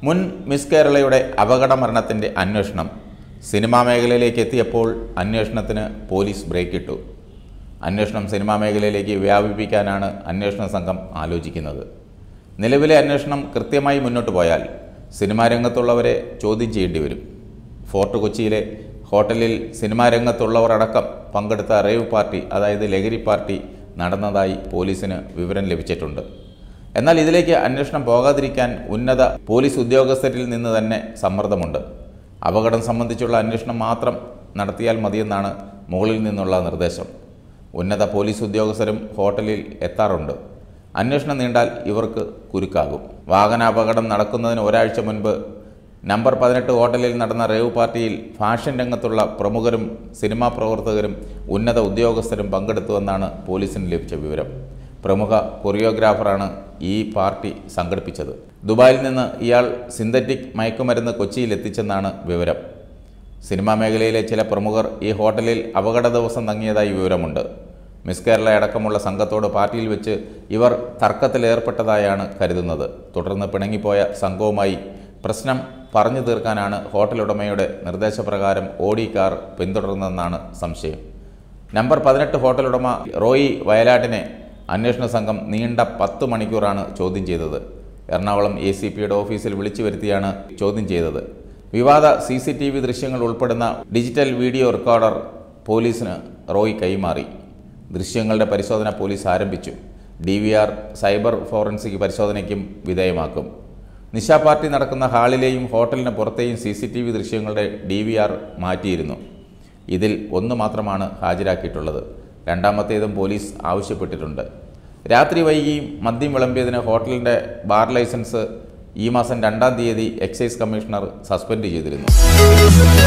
മുൻ മിസ് കേരളയുടെ അപകട മരണത്തിൻ്റെ അന്വേഷണം സിനിമാ മേഖലയിലേക്ക് എത്തിയപ്പോൾ അന്വേഷണത്തിന് പോലീസ് ബ്രേക്കിട്ടു അന്വേഷണം സിനിമാ മേഖലയിലേക്ക് വ്യാപിപ്പിക്കാനാണ് അന്വേഷണ സംഘം ആലോചിക്കുന്നത് നിലവിലെ അന്വേഷണം കൃത്യമായി മുന്നോട്ട് പോയാൽ സിനിമാ രംഗത്തുള്ളവരെ ചോദ്യം ചെയ്യേണ്ടി വരും ഫോർട്ട് കൊച്ചിയിലെ ഹോട്ടലിൽ സിനിമാ രംഗത്തുള്ളവർ അടക്കം പങ്കെടുത്ത റേവ് പാർട്ടി അതായത് ലഹരി പാർട്ടി നടന്നതായി പോലീസിന് വിവരം ലഭിച്ചിട്ടുണ്ട് എന്നാൽ ഇതിലേക്ക് അന്വേഷണം പോകാതിരിക്കാൻ ഉന്നത പോലീസ് ഉദ്യോഗസ്ഥരിൽ നിന്ന് തന്നെ സമ്മർദ്ദമുണ്ട് അപകടം സംബന്ധിച്ചുള്ള അന്വേഷണം മാത്രം നടത്തിയാൽ മതിയെന്നാണ് മുകളിൽ നിന്നുള്ള നിർദ്ദേശം ഉന്നത പോലീസ് ഉദ്യോഗസ്ഥരും ഹോട്ടലിൽ എത്താറുണ്ട് അന്വേഷണം നീണ്ടാൽ ഇവർക്ക് കുരുക്കാകും വാഹനാപകടം നടക്കുന്നതിന് ഒരാഴ്ച മുൻപ് നമ്പർ പതിനെട്ട് ഹോട്ടലിൽ നടന്ന റേവ് പാർട്ടിയിൽ ഫാഷൻ രംഗത്തുള്ള പ്രമുഖരും സിനിമാ പ്രവർത്തകരും ഉന്നത ഉദ്യോഗസ്ഥരും പങ്കെടുത്തുവെന്നാണ് പോലീസിന് ലഭിച്ച വിവരം പ്രമുഖ കൊറിയോഗ്രാഫറാണ് ഈ പാർട്ടി സംഘടിപ്പിച്ചത് ദുബായിൽ നിന്ന് ഇയാൾ സിന്തറ്റിക് മയക്കുമരുന്ന് കൊച്ചിയിൽ എത്തിച്ചെന്നാണ് വിവരം സിനിമാ മേഖലയിലെ ചില പ്രമുഖർ ഈ ഹോട്ടലിൽ അപകട ദിവസം തങ്ങിയതായി വിവരമുണ്ട് മിസ് കേരള അടക്കമുള്ള സംഘത്തോട് പാർട്ടിയിൽ വെച്ച് ഇവർ തർക്കത്തിലേർപ്പെട്ടതായാണ് കരുതുന്നത് തുടർന്ന് പിണങ്ങിപ്പോയ സംഘവുമായി പ്രശ്നം പറഞ്ഞു തീർക്കാനാണ് ഹോട്ടൽ ഉടമയുടെ നിർദ്ദേശപ്രകാരം ഓടി കാർ പിന്തുടർന്നതെന്നാണ് സംശയം നമ്പർ പതിനെട്ട് ഹോട്ടൽ ഉടമ റോയി വയലാട്ടിനെ അന്വേഷണ സംഘം നീണ്ട പത്ത് മണിക്കൂറാണ് ചോദ്യം ചെയ്തത് എറണാകുളം എ സി പിയുടെ ഓഫീസിൽ വിളിച്ചു വരുത്തിയാണ് ചോദ്യം ചെയ്തത് വിവാദ സി സി ടി വി ദൃശ്യങ്ങൾ ഉൾപ്പെടുന്ന ഡിജിറ്റൽ വീഡിയോ റെക്കോർഡർ പോലീസിന് റോയ് കൈമാറി ദൃശ്യങ്ങളുടെ പരിശോധന പോലീസ് ആരംഭിച്ചു D V R cyber forensic പരിശോധനയ്ക്കും വിധേയമാക്കും നിശ പാർട്ടി നടക്കുന്ന ഹാളിലെയും ഹോട്ടലിന് പുറത്തെയും സി സി ടി വി ദൃശ്യങ്ങളുടെ ഡി വി ആർ മാറ്റിയിരുന്നു ഇതിൽ ഒന്ന് മാത്രമാണ് ഹാജരാക്കിയിട്ടുള്ളത് രണ്ടാമത്തേതും പോലീസ് ആവശ്യപ്പെട്ടിട്ടുണ്ട് രാത്രി വൈകിയും മദ്യം വിളമ്പിയതിന് ഹോട്ടലിൻ്റെ ബാർ ലൈസൻസ് ഈ മാസം രണ്ടാം തീയതി എക്സൈസ് കമ്മീഷണർ സസ്പെൻഡ് ചെയ്തിരുന്നു